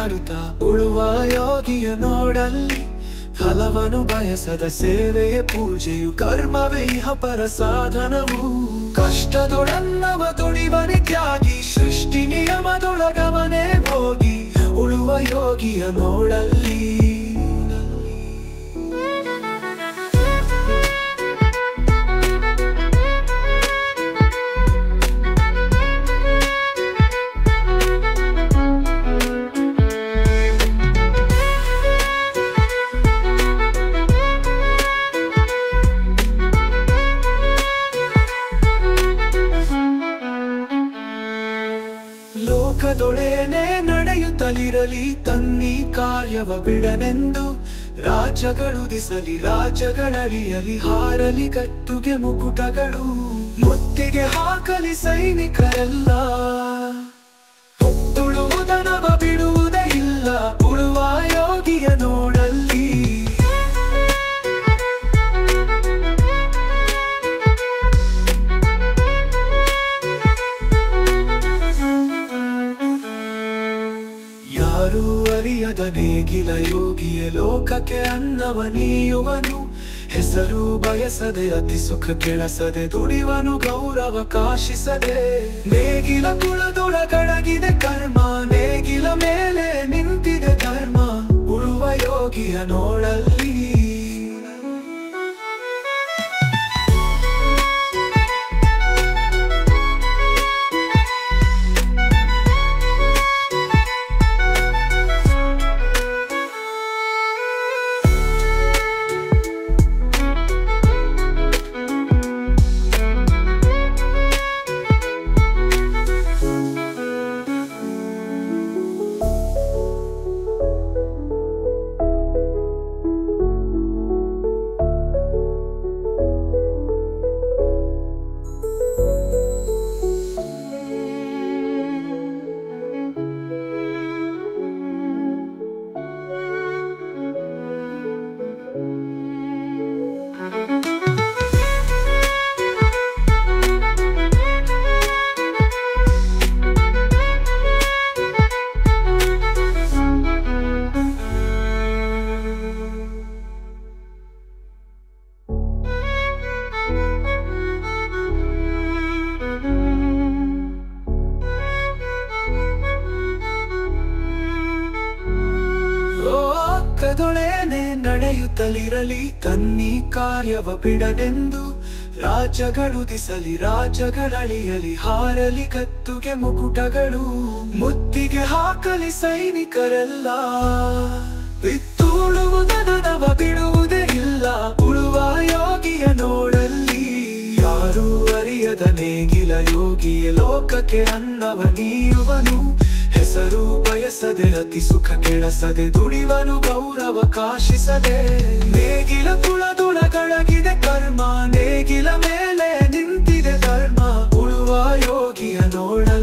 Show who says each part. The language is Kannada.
Speaker 1: ಸಾರುತ್ತ ಉಳುವ ಯೋಗಿಯ ನೋಡಲ್ಲಿ ಫಲವನು ಬಯಸದ ಸೇವೆಯ ಪೂಜೆಯು ಕರ್ಮವೇ ಇಹ ಪರ ಸಾಧನವು ಕಷ್ಟದೊಡನ್ನವ ದುಡಿವನೆ ತ್ಯಾಗಿ ಸೃಷ್ಟಿ ನಿಯಮದೊಳಗವನೇ ಹೋಗಿ ಉಳುವ ಯೋಗಿಯ ನೋಡಲ್ಲಿ ಲೋಕದೊಳೇನೆ ನಡೆಯುತ್ತಲಿರಲಿ ತನ್ನಿ ಕಾರ್ಯವ ಬಿಡನೆಂದು ರಾಜ್ಯಗಳು ದಿಸಲಿ ರಾಜ್ಯಗಳರಿಯಲಿ ಹಾರಲಿ ಕಟ್ಟುಗೆ ಮುಕುಟಗಳು ಮುತ್ತಿಗೆ ಹಾಕಲಿ ಸೈನಿಕರೆಲ್ಲ ತುಳುವುದನವ ಬಿಡುವುದೇ ಇಲ್ಲ ಉಳುವ ಯೋಗಿಯ ನೋಡಲ್ಲಿ ಯಾರೂ ಅರಿಯದ ನೇಗಿಲ ಯೋಗಿಯ ಲೋಕಕ್ಕೆ ಅನ್ನವ ನೀಯುವನು ಹೆಸರು ಬಯಸದೆ ಅತಿ ಸುಖ ಕೆಳಸದೆ ದುಡಿವನು ಗೌರವ ಕಾಶಿಸದೆ ನೇಗಿಲ ಕುಳದೊಳಗಡಗಿದೆ ಕರ್ಮ ನೇಗಿಲ ಮೇಲೆ ನಿಂತಿದೆ ಧರ್ಮ ಉಳುವ ಯೋಗಿಯ ನೋಡಲ್ಲಿ ಲೋಕದೊಳೇನೆ ನಡೆಯುತ್ತಲಿರಲಿ ತನ್ನಿ ಕಾರ್ಯವ ಬಿಡದೆಂದು ರಾಜ್ಯಗಳು ದಿಸಲಿ ರಾಜ್ಯಗಳಳಿಯಲಿ ಹಾರಲಿ ಕತ್ತುಗೆ ಮುಕುಟಗಳು ಮುತ್ತಿಗೆ ಹಾಕಲಿ ಸೈನಿಕರೆಲ್ಲ ಬಿತ್ತುಳುವುದನವ ಬಿಡುವುದೇ ಇಲ್ಲ ಉಳುವ ಯೋಗಿಯ ನೋಡಲ್ಲಿ ಯಾರೂ ಅರಿಯದ ನೇಗಿಲ ಯೋಗಿಯ ಲೋಕಕ್ಕೆ ಅನ್ನವ ನೀಯುವನು ಹೆಸರು ಬಯಸದೆ ಅತಿ ಸುಖ ಕೆಳಸದೆ ದುಡಿವನು ಗೌರವ ಕಾಶಿಸದೆ ನೇಗಿಲ ಕುಳದೊಳಗಡಗಿದೆ ಕರ್ಮ ನೇಗಿಲ ಮೇಲೆ ನಿಂತಿದೆ ಧರ್ಮ ಉಳುವ ಯೋಗಿಯ ನೋಡ